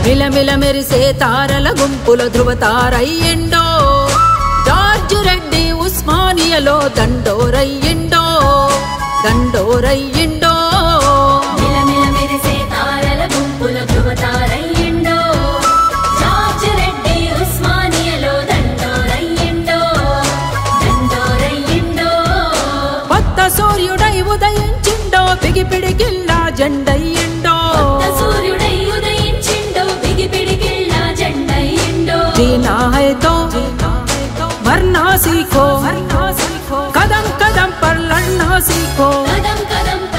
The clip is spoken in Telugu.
మిలమిల మెరిసే తారల గుంపుల ధృవతారయ్యిండో జార్జ్ రెడ్డి ఉస్మానియలో దండోరయ్యిండో దండోరయ్యిండో మిలమిల మెరిసే తారల గుంపుల ధృవతారయ్యిండో జార్జ్ రెడ్డి ఉస్మానియలో దండోరయ్యిండో దండోరయ్యిండో కొత్త సూర్యుడై ఉదయించిండో బిగిపిడికిల్లా జెండయ్యిండో కొత్త సూర్యుడై ఉదయించిండో బిగి పిడికిళ్ళ జెండయ్యిండో जीना है तो मरना सीखो कदम कदम पर लड़ना सीखो కదం కదం